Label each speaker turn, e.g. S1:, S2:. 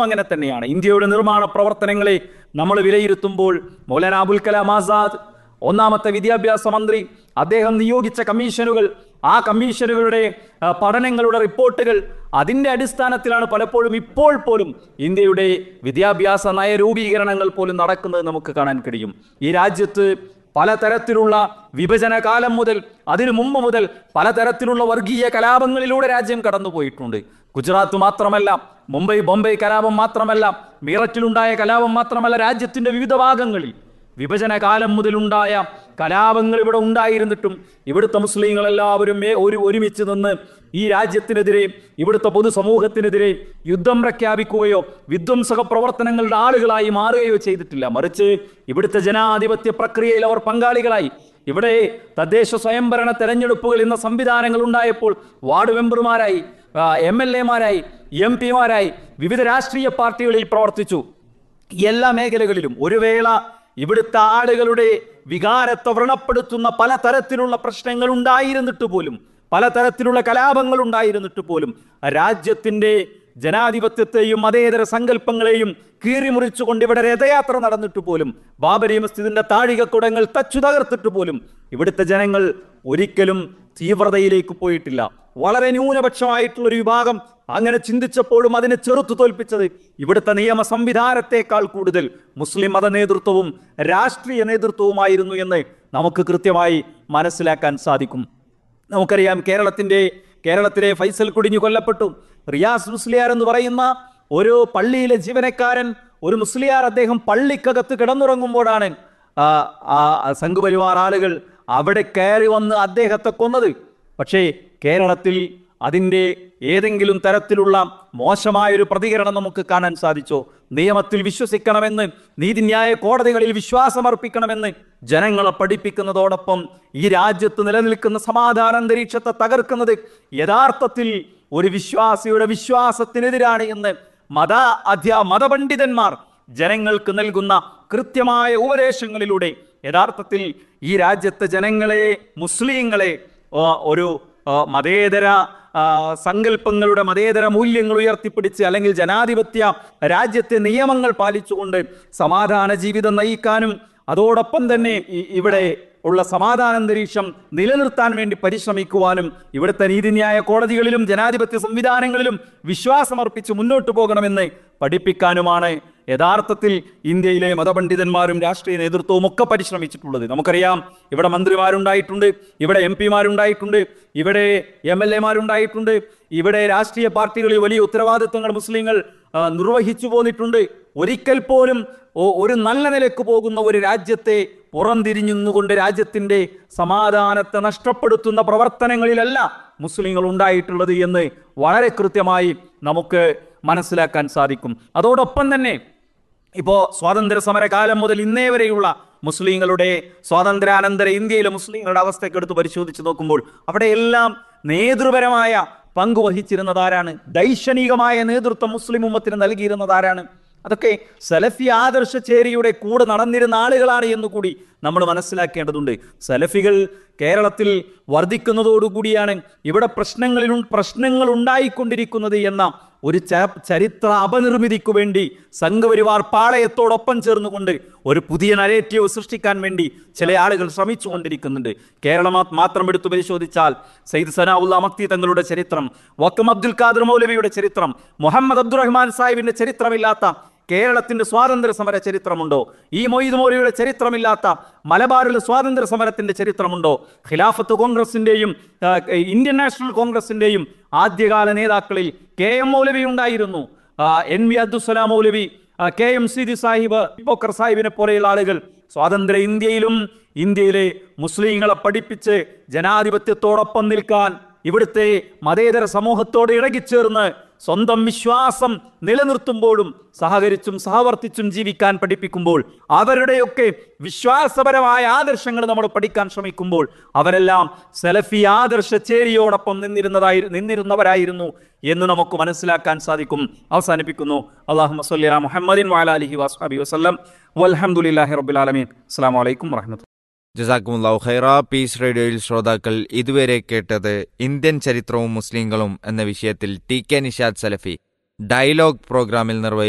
S1: അങ്ങനെ തന്നെയാണ് ഇന്ത്യയുടെ നിർമ്മാണ പ്രവർത്തനങ്ങളെ നമ്മൾ വിലയിരുത്തുമ്പോൾ മൗലാന അബുൽ കലാം ആസാദ് ഒന്നാമത്തെ വിദ്യാഭ്യാസ മന്ത്രി അദ്ദേഹം നിയോഗിച്ച കമ്മീഷനുകൾ ആ കമ്മീഷനുകളുടെ ആ, പഠനങ്ങളുടെ റിപ്പോർട്ടുകൾ അതിൻ്റെ അടിസ്ഥാനത്തിലാണ് പലപ്പോഴും ഇപ്പോൾ പോലും ഇന്ത്യയുടെ വിദ്യാഭ്യാസ നയരൂപീകരണങ്ങൾ പോലും നടക്കുന്നത് നമുക്ക് കാണാൻ കഴിയും ഈ രാജ്യത്ത് പലതരത്തിലുള്ള വിഭജന കാലം മുതൽ അതിനു മുമ്പ് മുതൽ പലതരത്തിലുള്ള വർഗീയ കലാപങ്ങളിലൂടെ രാജ്യം കടന്നുപോയിട്ടുണ്ട് ഗുജറാത്ത് മാത്രമല്ല മുംബൈ ബോംബെ കലാപം മാത്രമല്ല മീററ്റിലുണ്ടായ കലാപം മാത്രമല്ല രാജ്യത്തിന്റെ വിവിധ ഭാഗങ്ങളിൽ വിഭജന കാലം മുതലുണ്ടായ കലാപങ്ങൾ ഇവിടെ ഉണ്ടായിരുന്നിട്ടും ഇവിടുത്തെ മുസ്ലിങ്ങൾ എല്ലാവരും മേ- ഒരു ഒരുമിച്ച് നിന്ന് ഈ രാജ്യത്തിനെതിരെ ഇവിടുത്തെ പൊതുസമൂഹത്തിനെതിരെ യുദ്ധം പ്രഖ്യാപിക്കുകയോ വിധ്വംസക പ്രവർത്തനങ്ങളുടെ ആളുകളായി മാറുകയോ ചെയ്തിട്ടില്ല മറിച്ച് ഇവിടുത്തെ ജനാധിപത്യ പ്രക്രിയയിൽ അവർ പങ്കാളികളായി ഇവിടെ തദ്ദേശ സ്വയംഭരണ തെരഞ്ഞെടുപ്പുകൾ എന്ന സംവിധാനങ്ങൾ ഉണ്ടായപ്പോൾ വാർഡ് മെമ്പർമാരായി എം എൽ എമാരായി എം പിമാരായി വിവിധ രാഷ്ട്രീയ പാർട്ടികളിൽ പ്രവർത്തിച്ചു എല്ലാ മേഖലകളിലും ഒരു വേള ഇവിടുത്തെ ആളുകളുടെ വികാരത്തെ വ്രണപ്പെടുത്തുന്ന പലതരത്തിലുള്ള പ്രശ്നങ്ങൾ ഉണ്ടായിരുന്നിട്ട് പോലും പലതരത്തിലുള്ള കലാപങ്ങൾ ഉണ്ടായിരുന്നിട്ട് പോലും രാജ്യത്തിന്റെ ജനാധിപത്യത്തെയും മതേതര സങ്കല്പങ്ങളെയും കീറിമുറിച്ചുകൊണ്ട് ഇവിടെ രഥയാത്ര നടന്നിട്ട് പോലും ബാബരി മസ്ജിദിന്റെ താഴികക്കുടങ്ങൾ തച്ചു തകർത്തിട്ട് പോലും ഇവിടുത്തെ ജനങ്ങൾ ഒരിക്കലും തീവ്രതയിലേക്ക് പോയിട്ടില്ല വളരെ ന്യൂനപക്ഷമായിട്ടുള്ള ഒരു വിഭാഗം അങ്ങനെ ചിന്തിച്ചപ്പോഴും അതിനെ ചെറുത്തു തോൽപ്പിച്ചത് ഇവിടുത്തെ നിയമ സംവിധാനത്തെക്കാൾ കൂടുതൽ മുസ്ലിം മത നേതൃത്വവും രാഷ്ട്രീയ നേതൃത്വവുമായിരുന്നു എന്ന് നമുക്ക് കൃത്യമായി മനസ്സിലാക്കാൻ സാധിക്കും നമുക്കറിയാം കേരളത്തിന്റെ കേരളത്തിലെ ഫൈസൽ കുടിഞ്ഞു കൊല്ലപ്പെട്ടു റിയാസ് മുസ്ലിയാർ എന്ന് പറയുന്ന ഒരു പള്ളിയിലെ ജീവനക്കാരൻ ഒരു മുസ്ലിയാർ അദ്ദേഹം പള്ളിക്കകത്ത് കിടന്നുറങ്ങുമ്പോഴാണ് ആ, ആ സംഘപരിവാർ ആളുകൾ അവിടെ കയറി വന്ന് അദ്ദേഹത്തെ കൊന്നത് പക്ഷേ കേരളത്തിൽ അതിൻ്റെ ഏതെങ്കിലും തരത്തിലുള്ള മോശമായൊരു പ്രതികരണം നമുക്ക് കാണാൻ സാധിച്ചോ നിയമത്തിൽ വിശ്വസിക്കണമെന്ന് നീതിന്യായ കോടതികളിൽ വിശ്വാസമർപ്പിക്കണമെന്ന് ജനങ്ങളെ പഠിപ്പിക്കുന്നതോടൊപ്പം ഈ രാജ്യത്ത് നിലനിൽക്കുന്ന സമാധാന അന്തരീക്ഷത്തെ തകർക്കുന്നത് യഥാർത്ഥത്തിൽ ഒരു വിശ്വാസിയുടെ വിശ്വാസത്തിനെതിരാണ് എന്ന് മത അധ്യാ മതപണ്ഡിതന്മാർ ജനങ്ങൾക്ക് നൽകുന്ന കൃത്യമായ ഉപദേശങ്ങളിലൂടെ യഥാർത്ഥത്തിൽ ഈ രാജ്യത്തെ ജനങ്ങളെ മുസ്ലിങ്ങളെ ആ, ഒരു ആ, മതേതര ആ, സങ്കല്പങ്ങളുടെ മതേതര മൂല്യങ്ങൾ ഉയർത്തിപ്പിടിച്ച് അല്ലെങ്കിൽ ജനാധിപത്യ രാജ്യത്തെ നിയമങ്ങൾ പാലിച്ചുകൊണ്ട് സമാധാന ജീവിതം നയിക്കാനും അതോടൊപ്പം തന്നെ ഈ- ഇവിടെ ഉള്ള സമാധാന അന്തരീക്ഷം നിലനിർത്താൻ വേണ്ടി പരിശ്രമിക്കുവാനും ഇവിടുത്തെ നീതിന്യായ കോടതികളിലും ജനാധിപത്യ സംവിധാനങ്ങളിലും വിശ്വാസമർപ്പിച്ച് മുന്നോട്ട് പോകണമെന്ന് പഠിപ്പിക്കാനുമാണ് യഥാർത്ഥത്തിൽ ഇന്ത്യയിലെ മതപണ്ഡിതന്മാരും രാഷ്ട്രീയ നേതൃത്വവും ഒക്കെ പരിശ്രമിച്ചിട്ടുള്ളത് നമുക്കറിയാം ഇവിടെ മന്ത്രിമാരുണ്ടായിട്ടുണ്ട് ഇവിടെ എം പിമാരുണ്ടായിട്ടുണ്ട് ഇവിടെ എം എൽ എമാരുണ്ടായിട്ടുണ്ട് ഇവിടെ രാഷ്ട്രീയ പാർട്ടികളിൽ വലിയ ഉത്തരവാദിത്വങ്ങൾ മുസ്ലിങ്ങൾ ആ, നിർവഹിച്ചു പോന്നിട്ടുണ്ട് ഒരിക്കൽ പോലും ഒ- ഒരു നല്ല നിലക്ക് പോകുന്ന ഒരു രാജ്യത്തെ പുറംതിരിഞ്ഞുകൊണ്ട് രാജ്യത്തിന്റെ സമാധാനത്തെ നഷ്ടപ്പെടുത്തുന്ന പ്രവർത്തനങ്ങളിലല്ല മുസ്ലിങ്ങൾ ഉണ്ടായിട്ടുള്ളത് എന്ന് വളരെ കൃത്യമായി നമുക്ക് മനസ്സിലാക്കാൻ സാധിക്കും അതോടൊപ്പം തന്നെ ഇപ്പോൾ സ്വാതന്ത്ര്യ സമര കാലം മുതൽ ഇന്നേ വരെയുള്ള മുസ്ലിങ്ങളുടെ സ്വാതന്ത്ര്യാനന്തര ഇന്ത്യയിലെ മുസ്ലിങ്ങളുടെ അവസ്ഥയൊക്കെ എടുത്ത് പരിശോധിച്ച് നോക്കുമ്പോൾ അവിടെയെല്ലാം നേതൃപരമായ പങ്ക് വഹിച്ചിരുന്നത് ആരാണ് ദൈക്ഷണികമായ നേതൃത്വം മുസ്ലിം ഉമ്മത്തിന് നൽകിയിരുന്നത് ആരാണ് അതൊക്കെ സലഫി ആദർശ ചേരിയുടെ കൂടെ നടന്നിരുന്ന ആളുകളാണ് എന്ന് കൂടി നമ്മൾ മനസ്സിലാക്കേണ്ടതുണ്ട് സലഫികൾ കേരളത്തിൽ വർദ്ധിക്കുന്നതോടുകൂടിയാണ് ഇവിടെ പ്രശ്നങ്ങളിൽ പ്രശ്നങ്ങൾ ഉണ്ടായിക്കൊണ്ടിരിക്കുന്നത് എന്ന ഒരു ച- ചരിത്ര അപനിർമ്മിതിക്കു വേണ്ടി സംഘപരിവാർ പാളയത്തോടൊപ്പം ചേർന്നുകൊണ്ട് ഒരു പുതിയ നരേറ്റീവ് സൃഷ്ടിക്കാൻ വേണ്ടി ചില ആളുകൾ ശ്രമിച്ചുകൊണ്ടിരിക്കുന്നുണ്ട് കേരളം മാ- മാത്രം എടുത്തു പരിശോധിച്ചാൽ സയ്യിദ് സനാഉല്ല മക്തി തങ്ങളുടെ ചരിത്രം വക്കം അബ്ദുൽ ഖാദർ മൗലവിയുടെ ചരിത്രം മുഹമ്മദ് അബ്ദുറഹ്മാൻ സാഹിബിന്റെ ചരിത്രമില്ലാത്ത കേരളത്തിന്റെ സ്വാതന്ത്ര്യ സമര ചരിത്രമുണ്ടോ ഈ മൊയ്ത് മൗലവിയുടെ ചരിത്രമില്ലാത്ത മലബാറിലെ സ്വാതന്ത്ര്യ സമരത്തിന്റെ ചരിത്രമുണ്ടോ ഖിലാഫത്ത് കോൺഗ്രസിന്റെയും ആ, ഇന്ത്യൻ നാഷണൽ കോൺഗ്രസിന്റെയും ആദ്യകാല നേതാക്കളിൽ കെ എം മൗലവി ഉണ്ടായിരുന്നു ആ, എൻ വി അബ്ദുസലാം മൗലവി ആ, കെ എം സിദി സാഹിബ് ബോക്കർ സാഹിബിനെ പോലെയുള്ള ആളുകൾ സ്വാതന്ത്ര്യ ഇന്ത്യയിലും ഇന്ത്യയിലെ മുസ്ലിങ്ങളെ പഠിപ്പിച്ച് ജനാധിപത്യത്തോടൊപ്പം നിൽക്കാൻ ഇവിടുത്തെ മതേതര സമൂഹത്തോട് ഇടകിച്ചേർന്ന് സ്വന്തം വിശ്വാസം നിലനിർത്തുമ്പോഴും സഹകരിച്ചും സഹവർത്തിച്ചും ജീവിക്കാൻ പഠിപ്പിക്കുമ്പോൾ അവരുടെയൊക്കെ വിശ്വാസപരമായ ആദർശങ്ങൾ നമ്മൾ പഠിക്കാൻ ശ്രമിക്കുമ്പോൾ അവരെല്ലാം സലഫി ആദർശ ചേരിയോടൊപ്പം നിന്നിരുന്നതായി നിന്നിരുന്നവരായിരുന്നു എന്ന് നമുക്ക് മനസ്സിലാക്കാൻ സാധിക്കും അവസാനിപ്പിക്കുന്നു അള്ളാഹു മസ്ലി മുഹമ്മദിൻ വാല അലഹി വാസ്ബി വസ്ലം വലഹമുല്ലാഹി റബുലാലമീൻ അസ്സാം വലൈക്കും വാഹമത്ത്
S2: ജസാക്കുമുല്ലാഹു ഖൈറ പീസ് റേഡിയോയിൽ ശ്രോതാക്കൾ ഇതുവരെ കേട്ടത് ഇന്ത്യൻ ചരിത്രവും മുസ്ലിങ്ങളും എന്ന വിഷയത്തിൽ T K Nishad Salafi dialogue പ്രോഗ്രാമിൽ നിർവഹിച്ചു